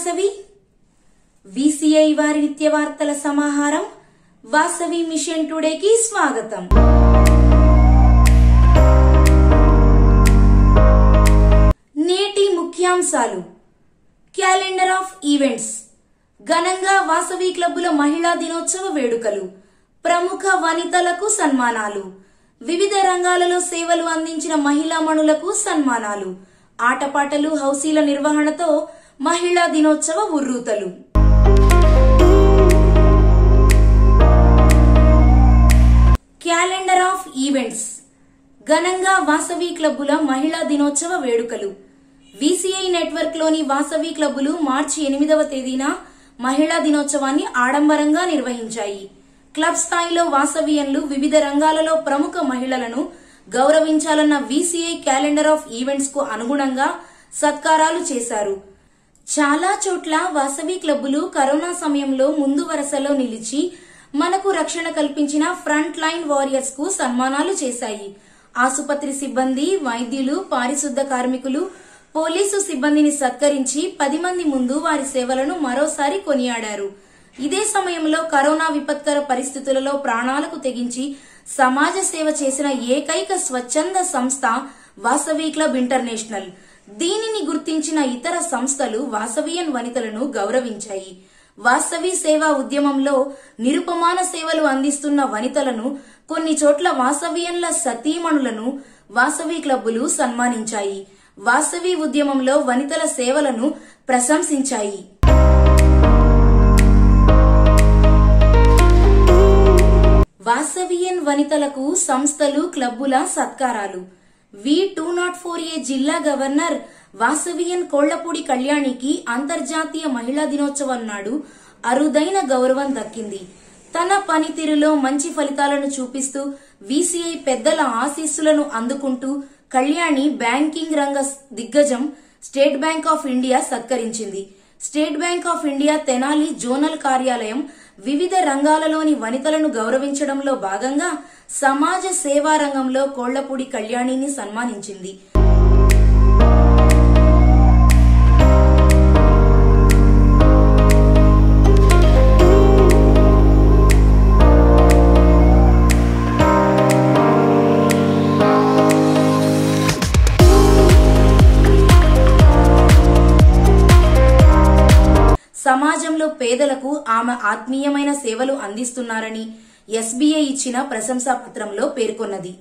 Vasavi VCI వారి నిత్య వార్తల సమాహారం వాసవి మిషన్ టుడేకి స్వాగతం నేటి ముఖ్యాంశాలు క్యాలెండర్ ఆఫ్ ఈవెంట్స్ ఘనంగా వాసవి క్లబ్బుల మహిళా దినోత్సవ వేడుకలు ప్రముఖ వనితలకు సన్మానాలు వివిధ రంగాలలో సేవలు అందించిన మహిళామణులకు సన్మానాలు ఆటపాటలు హౌసీల నిర్వహణతో మహిళా దినోత్సవ ఉర్రూతలు క్యాలెండర్ ఆఫ్ ఈవెంట్స్ ఘనంగా వాసవి క్లబ్బుల మహిళా దినోత్సవ వేడుకలు విసిఐ నెట్వర్క్ లోని వాసవి క్లబ్బులు మార్చి ఎనిమిదవ తేదీన మహిళా దినోత్సవాన్ని ఆడంబరంగా నిర్వహించాయి క్లబ్ స్థాయిలో వాసవియన్లు వివిధ రంగాలలో ప్రముఖ మహిళలను గౌరవించాలన్న విసిఐ క్యాలెండర్ ఆఫ్ ఈవెంట్స్ కు అనుగుణంగా సత్కారాలు చేశారు చాలా చోట్ల వాసవి క్లబ్బులు కరోనా సమయంలో ముందు వరుసలో నిలిచి మనకు రక్షణ కల్పించిన ఫ్రంట్ లైన్ వారియర్స్ కు సన్మానాలు చేశాయి ఆసుపత్రి సిబ్బంది వైద్యులు పారిశుద్ధ కార్మికులు పోలీసు సిబ్బందిని సత్కరించి పది మంది ముందు వారి సేవలను మరోసారి కొనియాడారు ఇదే సమయంలో కరోనా విపత్కర పరిస్థితులలో ప్రాణాలకు తెగించి సమాజ సేవ చేసిన ఏకైక స్వచ్ఛంద సంస్థ వాసవి క్లబ్ ఇంటర్నేషనల్ దీనిని గుర్తించిన ఇతర సంస్థలు వాసవియన్ వనితలను గౌరవించాయి వాసవి సేవా ఉద్యమంలో నిరుపమాన సేవలు అందిస్తున్న వనితలను కొన్ని చోట్ల వాసవియన్ల సతీమణులను వాసవి క్లబ్బులు సన్మానించాయి వాసవి ఉద్యమంలో వనితల సేవలను ప్రశంసించాయి వాసవియన్ వనితలకు సంస్థలు క్లబ్బుల సత్కారాలు V two nought four A జిల్లా గవర్నర్ వాసవియన్ కోళ్లపూడి కళ్యాణికి అంతర్జాతీయ మహిళా దినోత్సవం నాడు అరుదైన గౌరవం దక్కింది తన పనితీరులో మంచి ఫలితాలను చూపిస్తూ విసిఐ పెద్దల ఆశీస్సులను అందుకుంటూ కళ్యాణి బ్యాంకింగ్ రంగ దిగ్గజం స్టేట్ బ్యాంక్ ఆఫ్ ఇండియా సత్కరించింది State Bank of India Tenali zonal కార్యాలయం వివిధ రంగాలలోని వనితలను గౌరవించడంలో భాగంగా సమాజ సేవా రంగంలో కోళ్లపూడి కళ్యాణిని సన్మానించింది సమాజంలో పేదలకు ఆమె ఆత్మీయమైన సేవలు అందిస్తున్నారని ఎస్బీఐ ఇచ్చిన ప్రశంసా పత్రంలో పేర్కొన్నది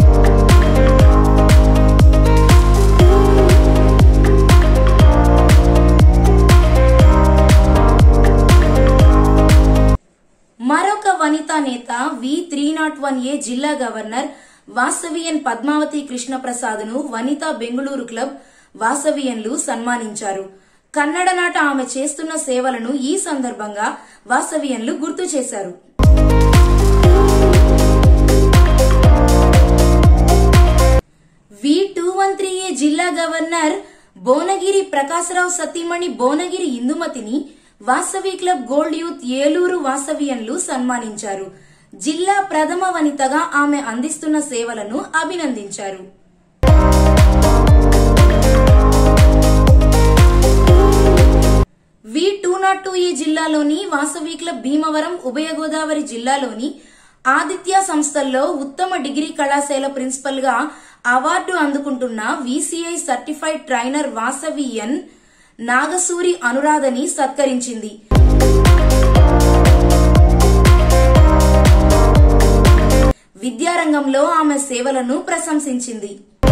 మరొక వనితా నేత V three nought one A జిల్లా గవర్నర్ వాసవియన్ పద్మావతి కృష్ణప్రసాద్ను వనితా బెంగుళూరు క్లబ్ వాసవియన్లు సన్మానించారు కన్నడ నాట ఆమె చేస్తున్న సేవలను ఈ సందర్భంగా వాసవియన్లు గుర్తు చేశారు V two one three A జిల్లా గవర్నర్ భువనగిరి ప్రకాశరావు సతీమణి భువనగిరి ఇందుమతిని Vasavi club gold youth Eluru వాసవియన్లు సన్మానించారు జిల్లా ప్రథమ వనితగా ఆమె అందిస్తున్న సేవలను అభినందించారు వి టూ నాట్ టూ ఈ జిల్లాలోని వాసవి క్లబ్ భీమవరం ఉభయ గోదావరి జిల్లాలోని ఆదిత్య సంస్థల్లో ఉత్తమ డిగ్రీ కళాశాల ప్రిన్సిపల్ గా అవార్డు అందుకుంటున్న VCI certified trainer Vasavi N Nagasuri అనురాధని సత్కరించింది విద్యారంగంలో ఆమె సేవలను ప్రశంసించింది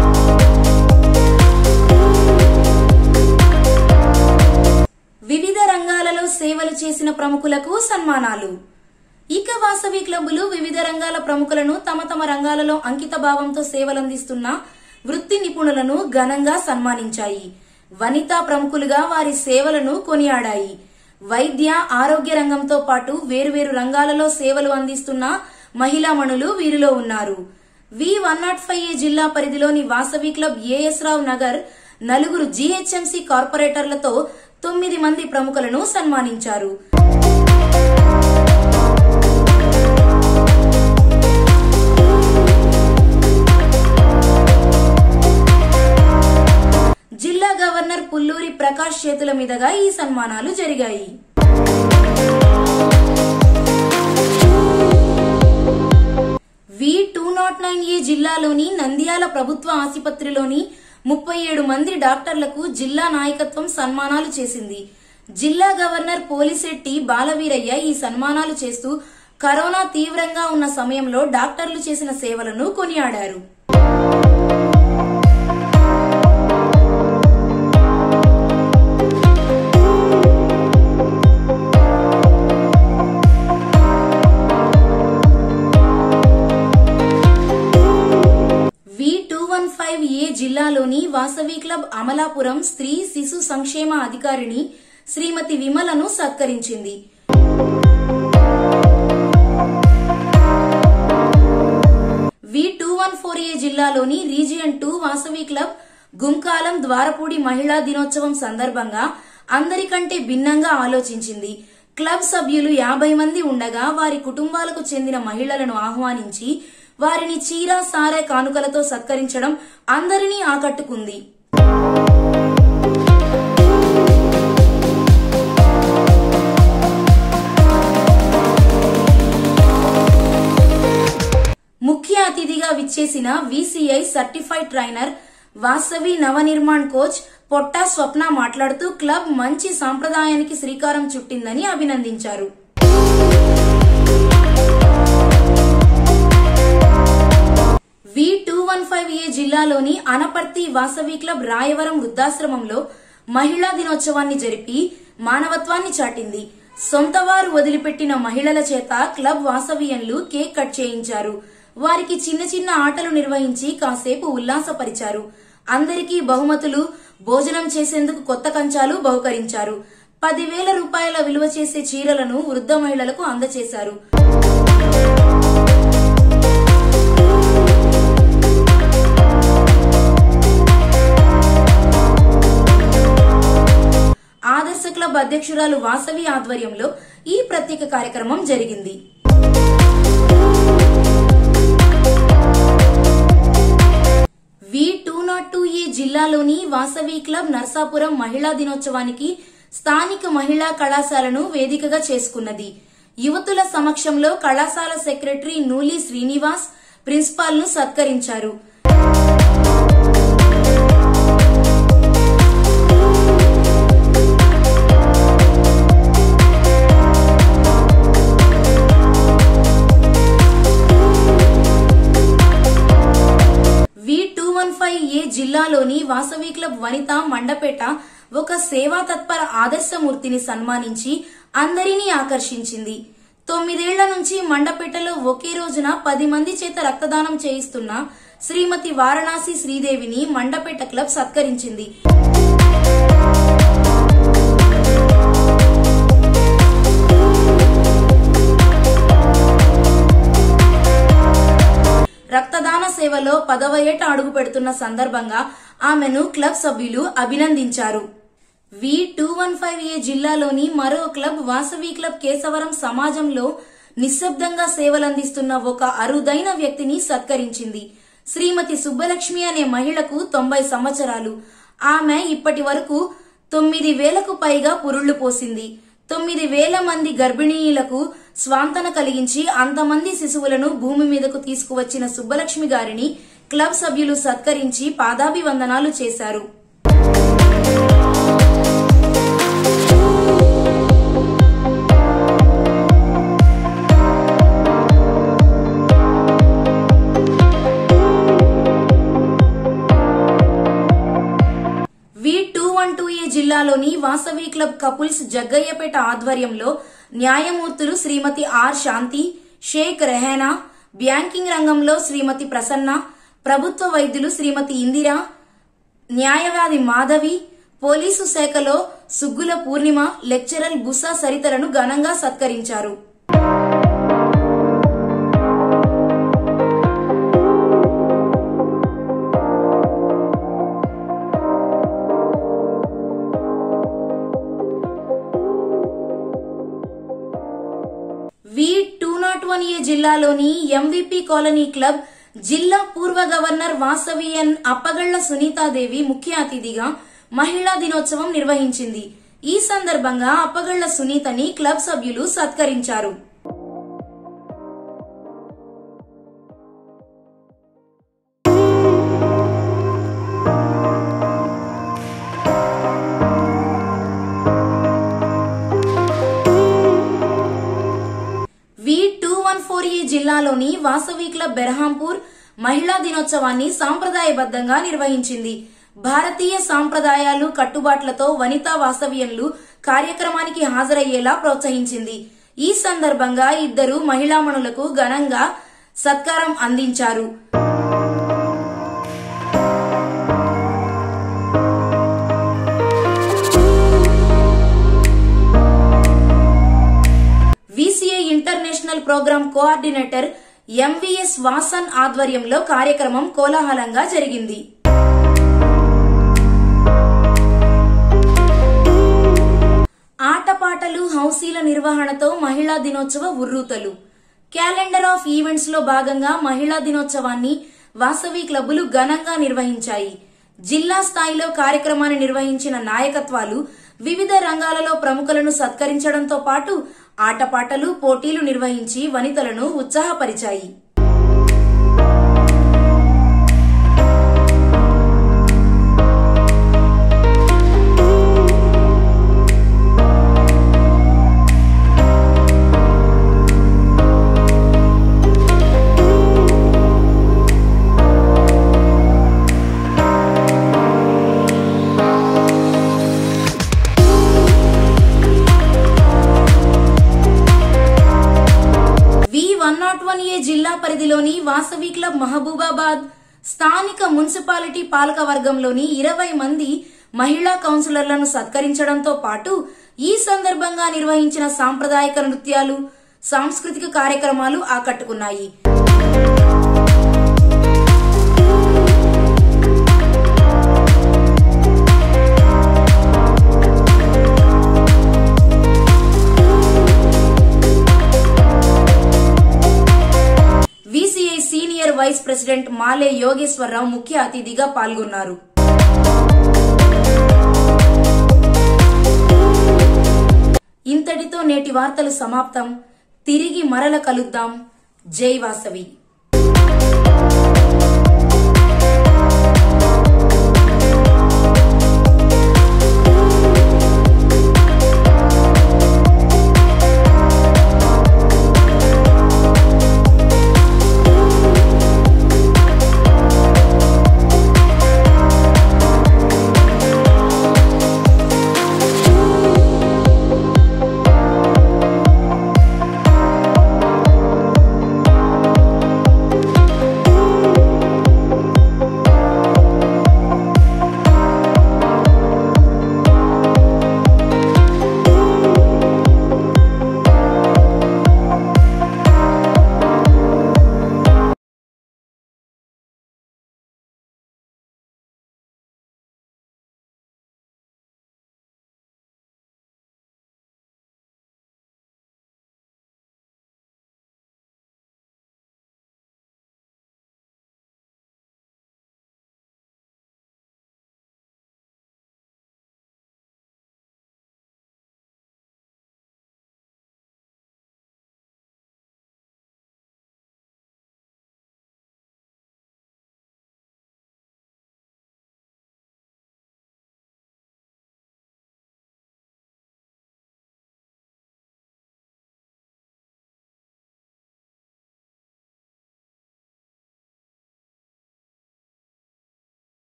వివిధ రంగాలలో సేవలు చేసిన ప్రముఖులకు సన్మానాలు ఇక వాసవి క్లబ్బులు వివిధ రంగాల ప్రముఖులను తమ తమ రంగాలలో అంకిత భావంతో సేవలందిస్తున్న వృత్తి నిపుణులను ఘనంగా సన్మానించాయి వనితా ప్రముఖులుగా వారి సేవలను కొనియాడాయి వైద్య ఆరోగ్య రంగంతో పాటు వేరువేరు రంగాలలో సేవలు అందిస్తున్న మహిళామణులు వీరిలో ఉన్నారు V one nought five A జిల్లా పరిధిలోని వాసవి క్లబ్ ఏఎస్ రావు నగర్ నలుగురు జీహెచ్ఎంసీ కార్పొరేటర్లతో తొమ్మిది మంది ప్రముఖులను సన్మానించారు జిల్లా గవర్నర్ పుల్లూరి ప్రకాష్ చేతుల చేతుల మీదుగా ఈ సన్మానాలు జరిగాయి V two nought nine A జిల్లాలోని నంద్యాల ప్రభుత్వ ఆసుపత్రిలోని ముప్పై ఏడు మంది డాక్టర్లకు జిల్లా నాయకత్వం సన్మానాలు చేసింది జిల్లా గవర్నర్ పోలిశెట్టి బాలవీరయ్య ఈ సన్మానాలు చేస్తూ కరోనా తీవ్రంగా ఉన్న సమయంలో డాక్టర్లు చేసిన సేవలను కొనియాడారు V two one five A జిల్లాలోని వాసవి క్లబ్ అమలాపురం స్త్రీ శిశు సంక్షేమ అధికారిని శ్రీమతి విమలను సత్కరించింది V two one four A జిల్లాలోని region two Vasavi club Gunkalam Dwarapudi మహిళా దినోత్సవం సందర్భంగా అందరికంటే భిన్నంగా ఆలోచించింది క్లబ్ సభ్యులు యాభై మంది ఉండగా వారి కుటుంబాలకు చెందిన మహిళలను ఆహ్వానించి వారిని చీర సారే కానుకలతో సత్కరించడం అందరినీ ఆకట్టుకుంది ముఖ్య అతిథిగా విచ్చేసిన VCI certified trainer Vasavi Navanirman coach Potta Swapna మాట్లాడుతూ క్లబ్ మంచి సాంప్రదాయానికి శ్రీకారం చుట్టిందని అభినందించారు V two one five A జిల్లాలోని అనపర్తి వాసవి క్లబ్ రాయవరం వృద్ధాశ్రమంలో మహిళా దినోత్సవాన్ని జరిపి మానవత్వాన్ని చాటింది సొంతవారు వదిలిపెట్టిన మహిళల చేత క్లబ్ వాసవియన్లు కేక్ కట్ చేయించారు వారికి చిన్న చిన్న ఆటలు నిర్వహించి కాసేపు ఉల్లాసపరిచారు అందరికీ బహుమతులు భోజనం చేసేందుకు కొత్త కంచాలు బహుకరించారు పదివేల రూపాయల విలువ చేసే చీరలను వృద్ధ మహిళలకు అందజేశారు ఆదర్శ క్లబ్ అధ్యక్షురాలు వాసవి ఆధ్వర్యంలో ఈ ప్రత్యేక కార్యక్రమం జరిగింది V two nought two A జిల్లాలోని వాసవి క్లబ్ నర్సాపురం మహిళా దినోత్సవానికి స్థానిక మహిళా కళాశాలను వేదికగా చేసుకున్నది యువతుల సమక్షంలో కళాశాల సెక్రటరీ నూలి శ్రీనివాస్ ప్రిన్సిపాల్ ను సత్కరించారు V two one five A జిల్లాలోని వాసవి క్లబ్ వనిత మండపేట ఒక సేవా తత్పర ఆదర్శమూర్తిని సన్మానించి అందరినీ ఆకర్షించింది తొమ్మిదేళ్ల నుంచి మండపేటలో ఒకే రోజున పది మంది చేత రక్తదానం చేయిస్తున్న శ్రీమతి వారణాసి శ్రీదేవిని మండపేట క్లబ్ సత్కరించింది రక్తదాన సేవలో పదవ ఏట అడుగు పెడుతున్న సందర్భంగా ఆమెను క్లబ్ సభ్యులు అభినందించారు V two one five A జిల్లాలోని మరో క్లబ్ వాసవి క్లబ్ కేశవరం సమాజంలో నిశ్శబ్దంగా సేవలందిస్తున్న ఒక అరుదైన వ్యక్తిని సత్కరించింది శ్రీమతి సుబ్బలక్ష్మి అనే మహిళకు తొంభై సంవత్సరాలు ఆమె ఇప్పటి వరకు తొమ్మిది వేలకు పైగా పురుళ్లు పోసింది తొమ్మిది వేల మంది గర్భిణీయులకు స్వాంతన కలిగించి అంతమంది శిశువులను భూమి మీదకు తీసుకువచ్చిన సుబ్బలక్ష్మి గారిని క్లబ్ సభ్యులు సత్కరించి పాదాభివందనాలు చేశారు V two one two A జిల్లాలోని వాసవి క్లబ్ కపుల్స్ జగ్గయ్యపేట ఆధ్వర్యంలో న్యాయమూర్తులు శ్రీమతి ఆర్ శాంతి షేక్ రెహానా బ్యాంకింగ్ రంగంలో శ్రీమతి ప్రసన్న ప్రభుత్వ వైద్యులు శ్రీమతి ఇందిర న్యాయవాది మాధవి పోలీసు శాఖలో సుగ్గుల పూర్ణిమ లెక్చరర్ బుసా సరితలను ఘనంగా సత్కరించారు V two nought one A జిల్లాలోని ఎంవిపి కాలనీ క్లబ్ జిల్లా పూర్వ గవర్నర్ వాసవియన్ అప్పగళ్ల సునీతాదేవి ముఖ్య అతిథిగా మహిళా దినోత్సవం నిర్వహించింది ఈ సందర్భంగా అప్పగళ్ల సునీతని క్లబ్ సభ్యులు సత్కరించారు V two one four A జిల్లాలోని వాసవి క్లబ్ బెర్హాంపూర్ మహిళా దినోత్సవాన్ని సాంప్రదాయబద్ధంగా నిర్వహించింది భారతీయ సాంప్రదాయాలు కట్టుబాట్లతో వనితా వాసవ్యంలు కార్యక్రమానికి హాజరయ్యేలా ప్రోత్సహించింది ఈ సందర్భంగా ఇద్దరు మహిళామణులకు ఘనంగా సత్కారం అందించారు VCI international programme coordinator MVS Vasan ఆధ్వర్యంలో కార్యక్రమం కోలాహలంగా జరిగింది ఆటపాటలు హౌసీల నిర్వహణతో మహిళా దినోత్సవ ఉర్రూతలు క్యాలెండర్ ఆఫ్ ఈవెంట్స్ లో భాగంగా మహిళా దినోత్సవాన్ని వాసవి క్లబ్బులు ఘనంగా నిర్వహించాయి జిల్లా స్థాయిలో కార్యక్రమాన్ని నిర్వహించిన నాయకత్వాలు వివిధ రంగాలలో ప్రముఖులను సత్కరించడంతో పాటు ఆటపాటలు పోటీలు నిర్వహించి వనితలను ఉత్సాహపరిచాయి V one nought one A జిల్లా పరిధిలోని వాసవి క్లబ్ మహబూబాబాద్ స్థానిక మున్సిపాలిటీ పాలక వర్గంలోని ఇరవై మంది మహిళా కౌన్సిలర్లను సత్కరించడంతో పాటు ఈ సందర్భంగా నిర్వహించిన సాంప్రదాయక నృత్యాలు సాంస్కృతిక కార్యక్రమాలు ఆకట్టుకున్నాయి VCI senior vice president Male Yogeswararao ముఖ్య అతిథిగా పాల్గొన్నారు ఇంతటితో నేటి వార్తలు సమాప్తం తిరిగి మరల కలుద్దాం జై వాసవి